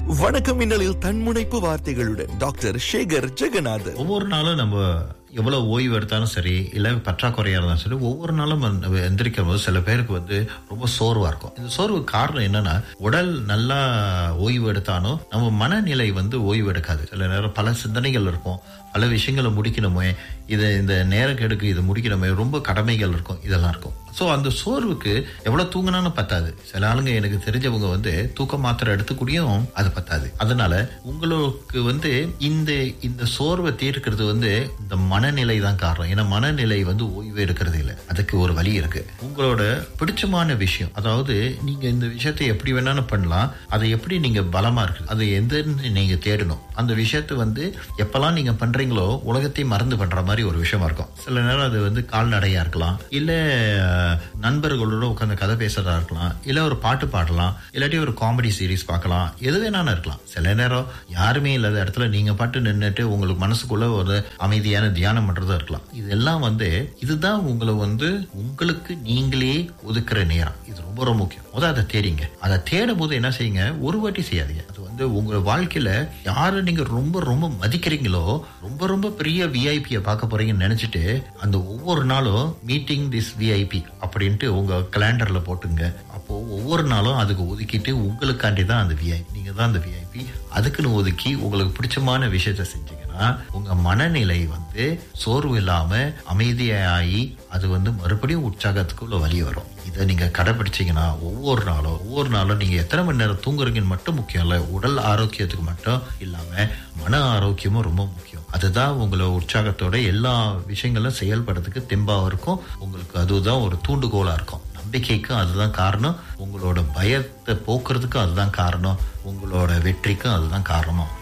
வணக்கம் மின்னலில் தன்முனைப்பு வார்த்தைகளுடன் டாக்டர் சேகர் ஜெகநாதன் ஒவ்வொரு நாளும் நம்ம எவ்வளவு ஓய்வு எடுத்தாலும் சரி இல்லை பற்றாக்குறையா இருந்தாலும் சரி ஒவ்வொரு நாளும் நம்ம எந்திரிக்கும் போது சில பேருக்கு வந்து ரொம்ப சோர்வா இருக்கும் இந்த சோர்வுக்கு காரணம் என்னன்னா உடல் நல்லா ஓய்வு எடுத்தாலும் நம்ம மனநிலை வந்து ஓய்வு எடுக்காது சில நேரம் பல சிந்தனைகள் இருக்கும் பல விஷயங்களை முடிக்கணுமே இது இந்த நேரக்கெடுக்கு இது முடிக்கணுமே ரொம்ப கடமைகள் இருக்கும் இதெல்லாம் இருக்கும் ஸோ அந்த சோர்வுக்கு எவ்வளவு தூங்கினாலும் பத்தாது சில ஆளுங்க எனக்கு தெரிஞ்சவங்க வந்து தூக்க மாத்திரை எடுத்துக்கூடியும் அது பத்தாது அதனால உங்களுக்கு வந்து இந்த இந்த சோர்வை தீர்க்கிறது வந்து இந்த மனநிலை தான் காரணம் ஏன்னா மனநிலை வந்து ஓய்வு எடுக்கிறது இல்லை அதுக்கு ஒரு வழி இருக்கு உங்களோட பிடிச்சமான விஷயம் அதாவது நீங்க இந்த விஷயத்தை எப்படி வேணாலும் பண்ணலாம் அதை எப்படி நீங்க பலமா இருக்கு அது எந்த நீங்க தேடணும் அந்த விஷயத்தை வந்து எப்பெல்லாம் நீங்க பண்றீங்களோ உலகத்தையும் மறந்து பண்ற மாதிரி ஒரு விஷயமா இருக்கும் சில நேரம் அது வந்து கால்நடையா இருக்கலாம் இல்ல அஹ், நண்பர்களோட உட்காந்து கதை பேசுறதா இருக்கலாம் இல்ல ஒரு பாட்டு பாடலாம் இல்லாட்டி ஒரு காமெடி சீரிஸ் பார்க்கலாம் எது வேணாலும் இருக்கலாம் சில நேரம் யாருமே இல்லாத இடத்துல நீங்க பாட்டு நின்னுட்டு உங்களுக்கு மனசுக்குள்ள ஒரு அமைதியான தியானம் பண்றதா இருக்கலாம் இதெல்லாம் வந்து இதுதான் உங்களை வந்து உங்களுக்கு நீங்களே ஒதுக்குற நேரம் இது ரொம்ப ரொம்ப முக்கியம் முதல்ல அதை தேடிங்க அதை தேடும் போது என்ன செய்யுங்க ஒரு வாட்டி செய்யாதீங்க அது வந்து உங்க வாழ்க்கையில யாரை நீங்க ரொம்ப ரொம்ப மதிக்கிறீங்களோ ரொம்ப ரொம்ப பெரிய விஐபியை பார்க்க போறீங்கன்னு நினைச்சிட்டு அந்த ஒவ்வொரு நாளும் மீட்டிங் திஸ் விஐபி அப்படின்ட்டு உங்க கலண்டர்ல போட்டுங்க அப்போ ஒவ்வொரு நாளும் அதுக்கு ஒதுக்கிட்டு உங்களுக்காண்டி தான் அந்த விஐபி நீங்க தான் அந்த விஐபி அதுக்குன்னு ஒதுக்கி உங்களுக்கு பிடிச்சமான விஷயத்த செஞ்சீங்கன்னா உங்க மனநிலை வந்து சோர்வு இல்லாம அமைதியாகி அது வந்து மறுபடியும் உற்சாகத்துக்குள்ள வழி வரும் இதை நீங்க கடைபிடிச்சீங்கன்னா ஒவ்வொரு நாளும் ஒவ்வொரு நாளும் நீங்க எத்தனை மணி நேரம் தூங்குறீங்கன்னு மட்டும் முக்கியம் இல்ல உடல் ஆரோக்கியத்துக்கு மட்டும் இல்லாம மன ஆரோக்கியமும் ரொம்ப முக்கியம் அதுதான் உங்களை உற்சாகத்தோட எல்லா விஷயங்களும் செயல்படுறதுக்கு தெம்பா இருக்கும் உங்களுக்கு அதுதான் ஒரு தூண்டுகோலா இருக்கும் நம்பிக்கைக்கும் அதுதான் காரணம் உங்களோட பயத்தை போக்குறதுக்கும் அதுதான் காரணம் உங்களோட வெற்றிக்கும் அதுதான் காரணம்